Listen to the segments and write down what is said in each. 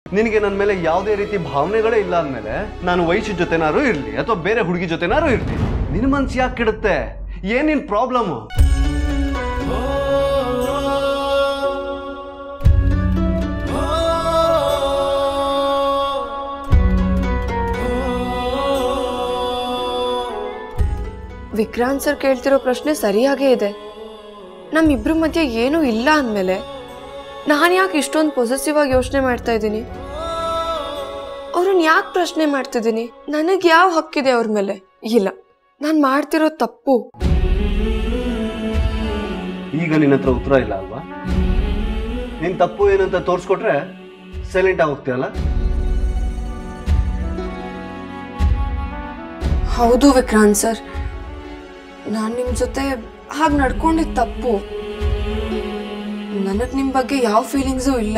ನಿನಗೆ ನನ್ನ ಮೇಲೆ ಯಾವುದೇ ರೀತಿ ಭಾವನೆಗಳೇ ಇಲ್ಲ ಅಂದಮೇಲೆ ನಾನು ವಯಸ್ಸು ಜೊತೆನಾರು ಇರಲಿ ಅಥವಾ ಬೇರೆ ಹುಡುಗಿ ಜೊತೆನಾರು ಇರಲಿ ನಿನ್ನ ಮನ್ಸು ಯಾಕೆ ಕೆಡುತ್ತೆ ಏನಿನ್ ಪ್ರಾಬ್ಲಮ್ಮು ವಿಕ್ರಾಂತ್ ಸರ್ ಕೇಳ್ತಿರೋ ಪ್ರಶ್ನೆ ಸರಿಯಾಗೇ ಇದೆ ನಮ್ಮಿಬ್ರ ಮಧ್ಯೆ ಏನೂ ಇಲ್ಲ ಅಂದಮೇಲೆ ನಾನು ಯಾಕೆ ಇಷ್ಟೊಂದು ಪೊಸೆಸಿವ್ ಆಗಿ ಯೋಚನೆ ಮಾಡ್ತಾ ಇದ್ದೀನಿ ಅವ್ರನ್ನ ಯಾಕೆ ಪ್ರಶ್ನೆ ಮಾಡ್ತಿದ್ದೀನಿ ನನಗೆ ಯಾವ ಹಕ್ಕಿದೆ ಅವ್ರ ಮೇಲೆ ಇಲ್ಲ ನಾನು ಮಾಡ್ತಿರೋ ತಪ್ಪು ಈಗ ನಿನ್ನ ಹತ್ರ ಉತ್ತರ ಇಲ್ಲ ಅಲ್ವಾ ನಿನ್ ತಪ್ಪು ಏನಂತ ತೋರಿಸ್ಕೊಟ್ರೆ ಸೈಲೆಂಟ್ ಆಗೋಗ್ತೀಯಲ್ಲ ಹೌದು ವಿಕ್ರಾಂತ್ ಸರ್ ನಾನು ನಿಮ್ಮ ಜೊತೆ ಹಾಗೆ ನಡ್ಕೊಂಡಿದ್ದು ತಪ್ಪು ನನಗೆ ನಿಮ್ಮ ಬಗ್ಗೆ ಯಾವ ಫೀಲಿಂಗ್ಸು ಇಲ್ಲ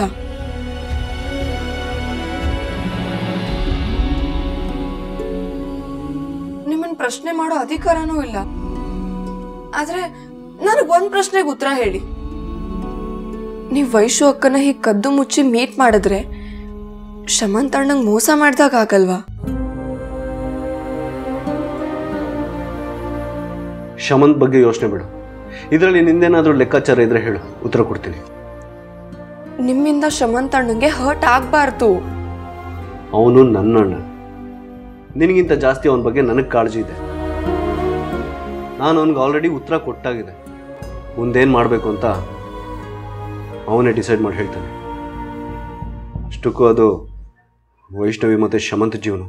ನಿಮ್ಮನ್ನ ಪ್ರಶ್ನೆ ಮಾಡೋ ಅಧಿಕಾರನೂ ಇಲ್ಲ ಆದ್ರೆ ನನಗೆ ಒಂದು ಪ್ರಶ್ನೆಗೆ ಉತ್ತರ ಹೇಳಿ ನೀವು ವೈಶು ಅಕ್ಕನ ಹೀಗೆ ಕದ್ದು ಮುಚ್ಚಿ ಮೀಟ್ ಮಾಡಿದ್ರೆ ಶಮಂತ್ ಅಣ್ಣಂಗೆ ಮೋಸ ಮಾಡ್ದಾಗ ಆಗಲ್ವಾ ಶಮಂತ್ ಬಗ್ಗೆ ಯೋಚನೆ ಬಿಡು ಇದರಲ್ಲಿ ನಿಂದೇನಾದ್ರೂ ಲೆಕ್ಕಾಚಾರ ಇದ್ರೆ ಹೇಳು ಉತ್ತರ ಕೊಡ್ತೀನಿ ನಿಮ್ಮಿಂದ ಶಮಂತ್ ಅಣ್ಣಂಗೆ ಹರ್ಟ್ ಆಗ್ಬಾರ್ದು ಅವನು ನನ್ನ ಅಣ್ಣ ನಿನಗಿಂತ ಜಾಸ್ತಿ ಅವನ ಬಗ್ಗೆ ನನಗೆ ಕಾಳಜಿ ಇದೆ ನಾನು ಅವನಿಗೆ ಆಲ್ರೆಡಿ ಉತ್ತರ ಕೊಟ್ಟಾಗಿದೆ ಮುಂದೇನು ಮಾಡಬೇಕು ಅಂತ ಅವನೇ ಡಿಸೈಡ್ ಮಾಡಿ ಹೇಳ್ತಾನೆ ಅಷ್ಟಕ್ಕೂ ಅದು ವೈಷ್ಣವಿ ಮತ್ತು ಶಮಂತ್ ಜೀವನ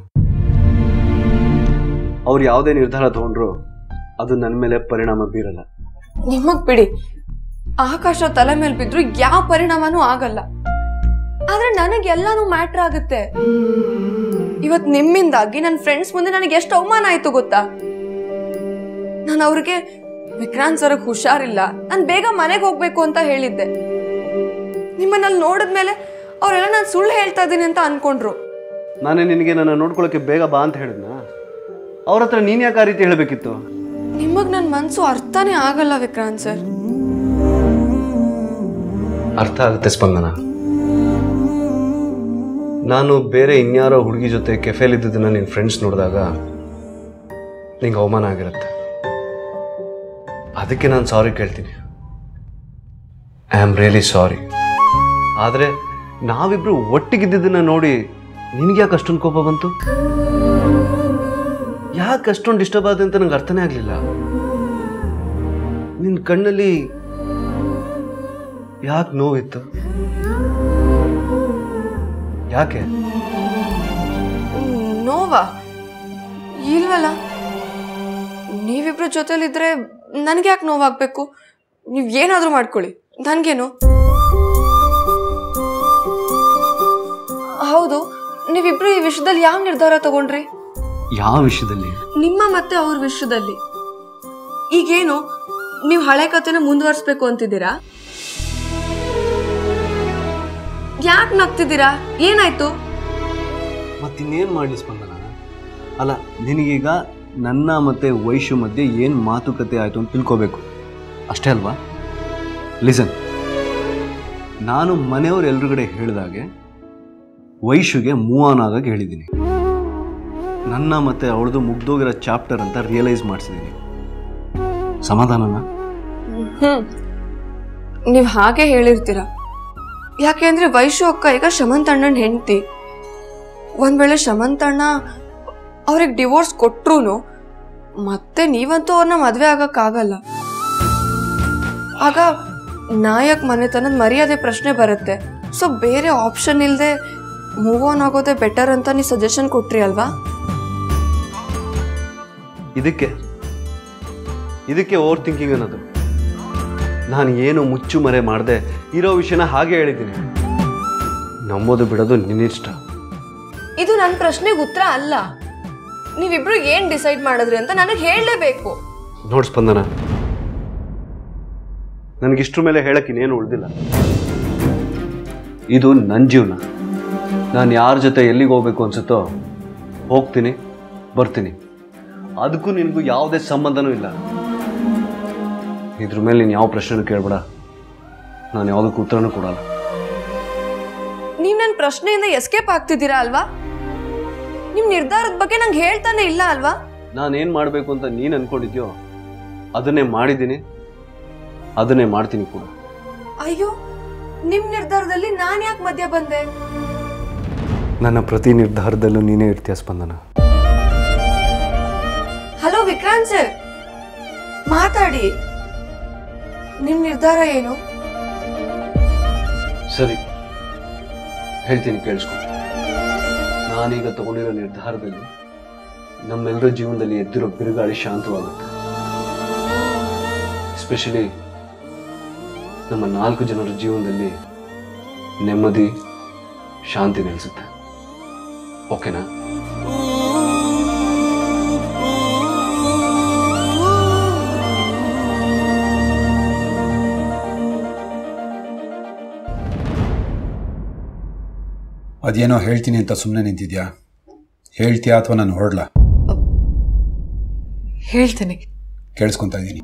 ಅವ್ರು ಯಾವುದೇ ನಿರ್ಧಾರ ತಗೊಂಡ್ರು ಅದು ನನ್ನ ಮೇಲೆ ಪರಿಣಾಮ ಬೀರಲ್ಲ ನಿಮಗ್ ಬಿಡಿ ಆಕಾಶ ತಲೆ ಮೇಲೆ ಬಿದ್ರು ಯಾವ ಪರಿಣಾಮನೂ ಆಗಲ್ಲ ಆದ್ರೆ ನನಗೆ ಎಲ್ಲಾನು ಮ್ಯಾಟ್ರ್ ಆಗುತ್ತೆ ಇವತ್ ನಿಮ್ಮಿಂದಾಗಿ ನನ್ನ ಫ್ರೆಂಡ್ಸ್ ಮುಂದೆ ನನಗೆ ಎಷ್ಟು ಅವಮಾನ ಆಯ್ತು ಗೊತ್ತಾ ನಾನು ಅವ್ರಿಗೆ ವಿಕ್ರಾಂತ್ ಸರಗ್ ಹುಷಾರಿಲ್ಲ ನಾನು ಬೇಗ ಮನೆಗೆ ಹೋಗ್ಬೇಕು ಅಂತ ಹೇಳಿದ್ದೆ ನಿಮ್ಮನ್ನಲ್ಲಿ ನೋಡಿದ್ಮೇಲೆ ಅವರೆಲ್ಲ ನಾನು ಸುಳ್ಳು ಹೇಳ್ತಾ ಇದ್ದೀನಿ ಅಂತ ಅನ್ಕೊಂಡ್ರು ನಾನೇ ನಿನಗೆ ನನ್ನ ನೋಡ್ಕೊಳ್ಳೋಕೆ ಬೇಗ ಬಾ ಅಂತ ಹೇಳಿದ್ನ ಅವ್ರ ಹತ್ರ ನೀನು ಯಾಕೆ ಆ ರೀತಿ ಹೇಳಬೇಕಿತ್ತು ನಿಮಗ್ ನನ್ನ ಮನ್ಸು ಅರ್ಥನೇ ಆಗಲ್ಲ ವಿಕ್ರಾಂತ್ ಸರ್ ಅರ್ಥ ಆಗುತ್ತೆ ಸ್ಪಂದನ ನಾನು ಬೇರೆ ಇನ್ಯಾರೋ ಹುಡುಗಿ ಜೊತೆ ಕೆಫೆಲಿದ್ದದನ್ನ ನಿನ್ನ ಫ್ರೆಂಡ್ಸ್ ನೋಡಿದಾಗ ನಿಂಗೆ ಅವಮಾನ ಆಗಿರುತ್ತೆ ಅದಕ್ಕೆ ನಾನು ಸಾರಿ ಕೇಳ್ತೀನಿ ಐ ಆಮ್ ರಿಯಲಿ ಸಾರಿ ಆದರೆ ನಾವಿಬ್ರು ಒಟ್ಟಿಗಿದ್ದದನ್ನ ನೋಡಿ ನಿನಗೆ ಯಾಕೆ ಅಷ್ಟೊಂದು ಕೋಪ ಬಂತು ಯಾಕೆ ಅಷ್ಟೊಂದು ಡಿಸ್ಟರ್ಬ್ ಆದ ಅಂತ ನಂಗೆ ಅರ್ಥನೇ ಆಗಲಿಲ್ಲ ನಿನ್ನ ಕಣ್ಣಲ್ಲಿ ಯಾಕೆ ನೋವಿತ್ತು ಯಾಕೆ ನೋವಾ ಇಲ್ವಲ್ಲ ನೀವಿಬ್ರ ಜೊತೆಲಿದ್ರೆ ನನಗೆ ಯಾಕೆ ನೋವಾಗಬೇಕು ನೀವು ಏನಾದರೂ ಮಾಡ್ಕೊಳ್ಳಿ ನನಗೇನು ಹೌದು ನೀವಿಬ್ರು ಈ ವಿಷಯದಲ್ಲಿ ಯಾವ ನಿರ್ಧಾರ ತಗೊಂಡ್ರಿ ಯಾವ ವಿಷಯದಲ್ಲಿ ನಿಮ್ಮ ಮತ್ತೆ ಅವ್ರ ವಿಷಯದಲ್ಲಿ ಈಗೇನು ನೀವು ಹಳೆ ಕಥೆನ ಮುಂದುವರಿಸ್ಬೇಕು ಅಂತಿದ್ದೀರಾ ಯಾಕೆ ನಗ್ತಿದ್ದೀರಾ ಏನಾಯ್ತು ಮತ್ತಿನ್ನೇನು ಮಾಡಲಿ ಸ್ಪಂದನ ಅಲ್ಲ ನಿನಗೀಗ ನನ್ನ ಮತ್ತೆ ವೈಶು ಮಧ್ಯೆ ಏನು ಮಾತುಕತೆ ಆಯಿತು ಅಂತ ತಿಳ್ಕೋಬೇಕು ಅಷ್ಟೇ ಅಲ್ವಾ ಲಿಸನ್ ನಾನು ಮನೆಯವ್ರ ಎಲ್ರುಗಡೆ ಹೇಳಿದಾಗೆ ವೈಶುಗೆ ಮೂವ್ ಆನ್ ಆಗಾಗ ಹೇಳಿದ್ದೀನಿ ನನ್ನ ಮತ್ತೆ ಅವಳದು ಮುಗ್ದೋಗಿರೋ ಚಾಪ್ಟರ್ ಅಂತ ರಿಯಲೈಸ್ ಮಾಡಿಸಿದ್ದೀನಿ ಸಮಾಧಾನನಾ ಹ್ಮ್ ನೀವ್ ಹಾಗೆ ಹೇಳಿರ್ತೀರ ಯಾಕೆಂದ್ರೆ ವೈಶು ಅಕ್ಕ ಈಗ ಶಮಂತ್ ಅಣ್ಣನ ಹೆಂಡತಿ ಒಂದ್ ವೇಳೆ ಶಮಂತ್ ಅಣ್ಣ ಅವ್ರಿಗೆ ಡಿವೋರ್ಸ್ ಕೊಟ್ರು ಮತ್ತೆ ನೀವಂತೂ ಅವ್ರನ್ನ ಮದ್ವೆ ಆಗಕ್ಕಾಗಲ್ಲ ಆಗ ನಾಯಕ್ ಮನೆತನದ ಮರ್ಯಾದೆ ಪ್ರಶ್ನೆ ಬರುತ್ತೆ ಸೊ ಬೇರೆ ಆಪ್ಷನ್ ಇಲ್ಲದೆ ಮೂವ್ ಆನ್ ಆಗೋದೇ ಬೆಟರ್ ಅಂತ ನೀವು ಸಜೆಷನ್ ಕೊಟ್ರಿ ಅಲ್ವಾ ಇದಕ್ಕೆ ಇದಕ್ಕೆ ಓವರ್ ಥಿಂಕಿಂಗ್ ಅನ್ನೋದು ನಾನು ಏನು ಮುಚ್ಚು ಮರೆ ಮಾಡದೆ ಇರೋ ವಿಷಯನ ಹಾಗೆ ಹೇಳಿದ್ದೀನಿ ನಂಬೋದು ಬಿಡೋದು ನಿನ್ನಿಷ್ಟ ಇದು ನನ್ನ ಪ್ರಶ್ನೆಗೆ ಉತ್ತರ ಅಲ್ಲ ನೀವಿಬ್ರು ಏನ್ ಡಿಸೈಡ್ ಮಾಡಿದ್ರಿ ಅಂತ ನನಗೆ ಹೇಳಲೇಬೇಕು ನೋಡ್ ಸ್ಪಂದನ ನನಗಿಷ್ಟ್ರ ಮೇಲೆ ಹೇಳಕ್ಕೆ ಇನ್ನೇನು ಉಳ್ದಿಲ್ಲ ಇದು ನನ್ನ ಜೀವನ ನಾನು ಯಾರ ಜೊತೆ ಎಲ್ಲಿಗೆ ಹೋಗ್ಬೇಕು ಅನ್ಸುತ್ತೋ ಹೋಗ್ತೀನಿ ಬರ್ತೀನಿ ಅದಕ್ಕೂ ನಿನಗೂ ಯಾವುದೇ ಸಂಬಂಧನೂ ಇಲ್ಲ ಇದ್ರ ಮೇಲೆ ನೀನು ಯಾವ ಪ್ರಶ್ನೆನೂ ಕೇಳ್ಬೇಡ ನಾನು ಯಾವುದಕ್ಕೂ ಉತ್ತರನೂ ಕೊಡಲ್ಲ ನೀವ್ ನನ್ನ ಪ್ರಶ್ನೆಯಿಂದ ಎಸ್ಕೇಪ್ ಆಗ್ತಿದ್ದೀರಾ ಅಲ್ವಾ ನಿಮ್ ನಿರ್ಧಾರದ ಬಗ್ಗೆ ನಂಗೆ ಹೇಳ್ತಾನೆ ಇಲ್ಲ ಅಲ್ವಾ ನಾನೇನು ಮಾಡಬೇಕು ಅಂತ ನೀನು ಅನ್ಕೊಂಡಿದ್ಯೋ ಅದನ್ನೇ ಮಾಡಿದ್ದೀನಿ ಅದನ್ನೇ ಮಾಡ್ತೀನಿ ಕೂಡ ಅಯ್ಯೋ ನಿಮ್ ನಿರ್ಧಾರದಲ್ಲಿ ನಾನ್ ಯಾಕೆ ಮಧ್ಯ ಬಂದೆ ನನ್ನ ಪ್ರತಿ ನಿರ್ಧಾರದಲ್ಲೂ ನೀನೇ ಇರ್ತೀಯ ಸ್ಪಂದನ ಹಲೋ ವಿಕ್ರಾಂತ್ ಸರ್ ಮಾತಾಡಿ ನಿಮ್ ನಿರ್ಧಾರ ಏನು ಸರಿ ಹೇಳ್ತೀನಿ ಕೇಳಿಸ್ಕೊ ನಾನೀಗ ತಗೊಂಡಿರೋ ನಿರ್ಧಾರದಲ್ಲಿ ನಮ್ಮೆಲ್ಲರ ಜೀವನದಲ್ಲಿ ಎದ್ದಿರೋ ಬಿರುಗಾಳಿ ಶಾಂತವಾಗುತ್ತೆ ಎಸ್ಪೆಷಲಿ ನಮ್ಮ ನಾಲ್ಕು ಜನರ ಜೀವನದಲ್ಲಿ ನೆಮ್ಮದಿ ಶಾಂತಿ ನೆಲೆಸುತ್ತೆ ಓಕೆನಾ ಅದೇನೋ ಹೇಳ್ತೀನಿ ಅಂತ ಸುಮ್ಮನೆ ನಿಂತಿದ್ಯಾ ಹೇಳ್ತೀಯಾ ಅಥವಾ ನಾನು ಹೊರಡ್ಲಾ ಹೇಳ್ತೀನಿ ಕೇಳಿಸ್ಕೊತಾ ಇದ್ದೀನಿ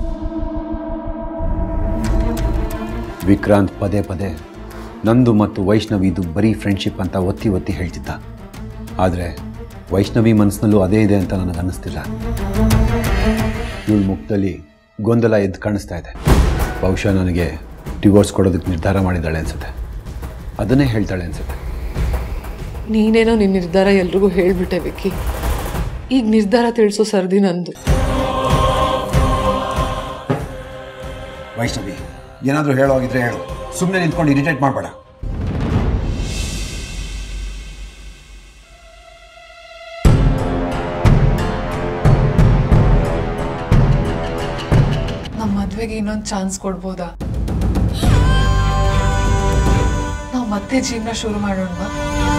ವಿಕ್ರಾಂತ್ ಪದೇ ಪದೇ ನಂದು ಮತ್ತು ವೈಷ್ಣವಿದು ಬರೀ ಫ್ರೆಂಡ್ಶಿಪ್ ಅಂತ ಒತ್ತಿ ಒತ್ತಿ ಹೇಳ್ತಿದ್ದ ಆದರೆ ವೈಷ್ಣವಿ ಮನಸ್ಸಿನಲ್ಲೂ ಅದೇ ಇದೆ ಅಂತ ನನಗೆ ಅನ್ನಿಸ್ತಿಲ್ಲ ಇವಳ ಮುಖದಲ್ಲಿ ಗೊಂದಲ ಎದ್ದು ಕಾಣಿಸ್ತಾ ಇದೆ ಬಹುಶಃ ನನಗೆ ಡಿವೋರ್ಸ್ ಕೊಡೋದಕ್ಕೆ ನಿರ್ಧಾರ ಮಾಡಿದ್ದಾಳೆ ಅನ್ಸುತ್ತೆ ಅದನ್ನೇ ಹೇಳ್ತಾಳೆ ಅನ್ಸುತ್ತೆ ನೀನೇನೋ ನಿನ್ನ ನಿರ್ಧಾರ ಎಲ್ರಿಗೂ ಹೇಳ್ಬಿಟ್ಟೆ ವಿಕ್ಕಿ ಈಗ ನಿರ್ಧಾರ ತಿಳಿಸೋ ಸರ್ದಿ ನಂದು ವೈಷ್ಣವಿ ಏನಾದರೂ ಹೇಳೋಗಿದ್ರೆ ಹೇಳು ಸುಮ್ಮನೆ ನಿಂತ್ಕೊಂಡು ಇರಿಟೇಟ್ ಮಾಡಬೇಡ ನಮ್ಮ ಮದ್ವೆಗೆ ಇನ್ನೊಂದು ಚಾನ್ಸ್ ಕೊಡ್ಬೋದಾ ನಾವು ಮತ್ತೆ ಜೀವನ ಶುರು ಮಾಡೋಣವಾ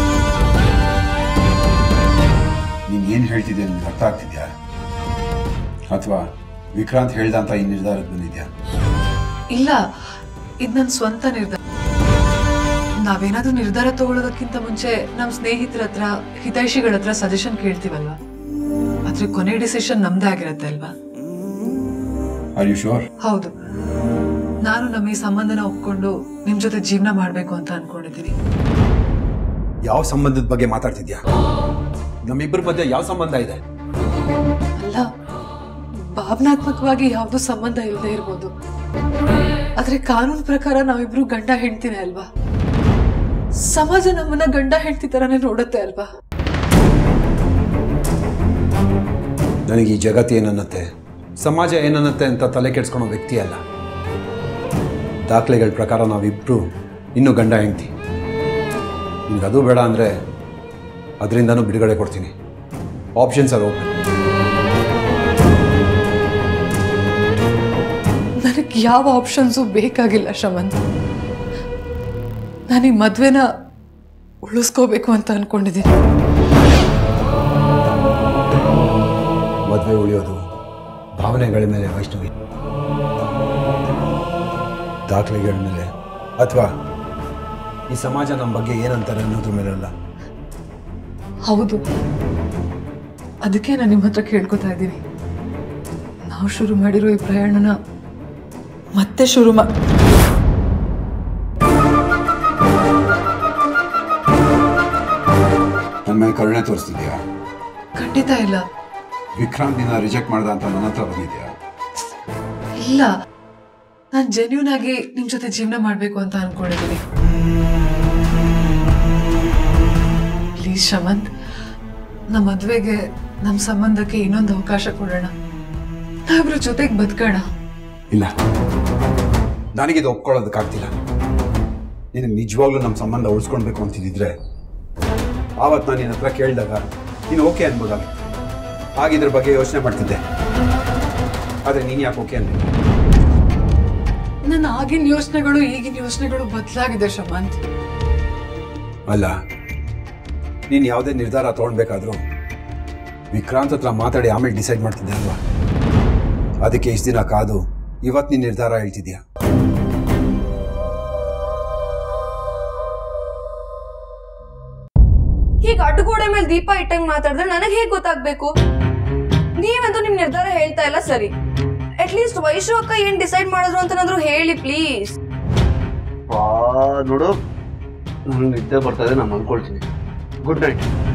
ನೀನು ಏನು ಹೇಳ್ತಿದ್ಯಾ ನಿಮ್ಗೆ ಅರ್ಥ ಆಗ್ತಿದ್ಯಾ ಅಥವಾ ವಿಕ್ರಾಂತ್ ಹೇಳ್ದ ಅಂತ ಈ ನಿರ್ಧಾರಕ್ಕೆ ಬಂದಿದ್ಯಾ ಇಲ್ಲ ಇದು ನನ್ನ ಸ್ವಂತ ನಿರ್ಧಾರ ನಾವೇನಾದ್ರೂ ನಿರ್ಧಾರ ತಗೊಳ್ಳೋದಕ್ಕಿಂತ ಮುಂಚೆ ನಮ್ಮ ಸ್ನೇಹಿತರ ಹತ್ರ ಹಿತೈಷಿಗಳ ಹತ್ರ ಸಜೆಷನ್ ಕೇಳ್ತೀವಲ್ವಾ ಆದ್ರೆ ಕೊನೆ ಡಿಸಿಷನ್ ನಮ್ದೇ ಆಗಿರತ್ತೆ ಅಲ್ವಾ ಆರ್ ಯು ಶೋರ್ ಹೌದು ನಾನು ನಮ್ಮ ಈ ಸಂಬಂಧನ ಒಪ್ಕೊಂಡು ನಿಮ್ ಜೊತೆ ಜೀವನ ಮಾಡ್ಬೇಕು ಅಂತ ಅನ್ಕೊಂಡಿದ್ದೀನಿ ಯಾವ ಸಂಬಂಧದ ಬಗ್ಗೆ ಮಾತಾಡ್ತಿದ್ಯಾ ನಮ್ಮಿಬ್ಬರ ಮಧ್ಯೆ ಯಾವ ಸಂಬಂಧ ಇದೆ ಅಲ್ಲ ಭಾವನಾತ್ಮಕವಾಗಿ ಯಾವ್ದು ಸಂಬಂಧ ಇಲ್ಲದೆ ಇರ್ಬೋದು ಆದ್ರೆ ಕಾನೂನು ಪ್ರಕಾರ ನಾವಿಬ್ರು ಗಂಡ ಹೆಂಡ್ತಿನೇ ಅಲ್ವಾ ಸಮಾಜ ನಮ್ಮನ್ನ ಗಂಡ ಹೆಂಡ್ತಿ ತರನೇ ನೋಡುತ್ತೆ ಅಲ್ವಾ ನನಗೆ ಈ ಜಗತ್ತು ಏನನ್ನತ್ತೆ ಸಮಾಜ ಏನನ್ನತ್ತೆ ಅಂತ ತಲೆ ಕೆಡ್ಸ್ಕೊಳೋ ವ್ಯಕ್ತಿ ಅಲ್ಲ ದಾಖಲೆಗಳ ಪ್ರಕಾರ ನಾವಿಬ್ಬರು ಇನ್ನೂ ಗಂಡ ಹೆಂಡ್ತಿ ನಿಮ್ಗೆ ಅದು ಬೇಡ ಅಂದರೆ ಅದರಿಂದನೂ ಬಿಡುಗಡೆ ಕೊಡ್ತೀನಿ ಆಪ್ಷನ್ಸ್ ಆರ್ ಓಪನ್ ನನಗೆ ಯಾವ ಆಪ್ಷನ್ಸು ಬೇಕಾಗಿಲ್ಲ ಶಮಂತ್ ನಾನು ಈ ಮದ್ವೆನ ಉಳಿಸ್ಕೋಬೇಕು ಅಂತ ಅನ್ಕೊಂಡಿದ್ದೀನಿ ಮದುವೆ ಉಳಿಯೋದು ಭಾವನೆಗಳ ಮೇಲೆ ವೈಷ್ಣವಿ ದಾಖಲೆಗಳ ಮೇಲೆ ಅಥವಾ ಈ ಸಮಾಜ ನಮ್ಮ ಬಗ್ಗೆ ಏನಂತಾರೆ ಅನ್ನೋದ್ರ ಮೇಲಲ್ಲ ಹೌದು ಅದಕ್ಕೆ ನಾನು ನಿಮ್ಮ ಹತ್ರ ಕೇಳ್ಕೊತಾ ಇದ್ದೀನಿ ನಾವು ಶುರು ಮಾಡಿರೋ ಈ ಪ್ರಯಾಣನ ಮತ್ತೆ ಶುರು ಮಾ ನನ್ನ ಮೇಲೆ ಕರುಣೆ ತೋರಿಸ್ತಿದ್ಯಾ ಖಂಡಿತ ಇಲ್ಲ ವಿಕ್ರಾಂತ್ ನಿನ್ನ ರಿಜೆಕ್ಟ್ ಮಾಡ್ದ ಅಂತ ನನ್ನ ಹತ್ರ ಬಂದಿದ್ಯಾ ಇಲ್ಲ ನಾನು ಜೆನ್ಯೂನ್ ಆಗಿ ನಿಮ್ ಜೊತೆ ಜೀವನ ಮಾಡ್ಬೇಕು ಅಂತ ಅನ್ಕೊಂಡಿದ್ದೀನಿ ಪ್ಲೀಸ್ ಶಮಂತ್ ನಮ್ಮ ಮದ್ವೆಗೆ ನಮ್ಮ ಸಂಬಂಧಕ್ಕೆ ಇನ್ನೊಂದು ಅವಕಾಶ ಕೊಡೋಣ ನಾವಿಬ್ರು ಜೊತೆಗೆ ಬದುಕೋಣ ಇಲ್ಲ ನನಗಿದು ಒಪ್ಕೊಳ್ಳೋದಕ್ಕಾಗ್ತಿಲ್ಲ ನಿನಗೆ ನಿಜವಾಗ್ಲೂ ನಮ್ಮ ಸಂಬಂಧ ಉಳಿಸ್ಕೊಳ್ಬೇಕು ಅಂತಿದ್ದಿದ್ರೆ ಆವತ್ತು ನಾನು ನಿನ್ನ ಹತ್ರ ಕೇಳಿದಾಗ ನೀನು ಓಕೆ ಅನ್ಬೋದಾಗಿತ್ತು ಆಗಿದ್ರ ಬಗ್ಗೆ ಯೋಚನೆ ಮಾಡ್ತಿದ್ದೆ ಆದರೆ ನೀನು ಯಾಕೆ ಓಕೆ ಅನ್ಲಿಲ್ಲ ನನ್ನ ಆಗಿನ ಯೋಚನೆಗಳು ಈಗಿನ ಯೋಚನೆಗಳು ಬದಲಾಗಿದೆ ಶಮಂತ್ ಅಲ್ಲ ನೀನು ಯಾವುದೇ ನಿರ್ಧಾರ ತೊಗೊಳ್ಬೇಕಾದ್ರೂ ವಿಕ್ರಾಂತ್ ಹತ್ರ ಮಾತಾಡಿ ಆಮೇಲೆ ಡಿಸೈಡ್ ಮಾಡ್ತಿದ್ದೆ ಅಲ್ವಾ ಅದಕ್ಕೆ ಇಷ್ಟು ದಿನ ಕಾದು ಇವತ್ತು ನೀನು ನಿರ್ಧಾರ ಹೇಳ್ತಿದ್ಯಾ ಹೀಗೆ ಅಡ್ಡಗೋಡೆ ಮೇಲೆ ದೀಪ ಇಟ್ಟಂಗ್ ಮಾತಾಡಿದ್ರೆ ನನಗೆ ಹೇಗೆ ಗೊತ್ತಾಗ್ಬೇಕು ನೀವಂತೂ ನಿಮ್ ನಿರ್ಧಾರ ಹೇಳ್ತಾ ಇಲ್ಲ ಸರಿ ಅಟ್ಲೀಸ್ಟ್ ವೈಶು ಅಕ್ಕ ಏನ್ ಡಿಸೈಡ್ ಮಾಡಿದ್ರು ಅಂತನಾದ್ರೂ ಹೇಳಿ ಪ್ಲೀಸ್ ನೋಡು ನನಗೆ ನಿದ್ದೆ ಬರ್ತಾ ಇದೆ ನಾನು ಮಲ್ಕೊಳ್ತೀನಿ ಗುಡ್ ನೈಟ್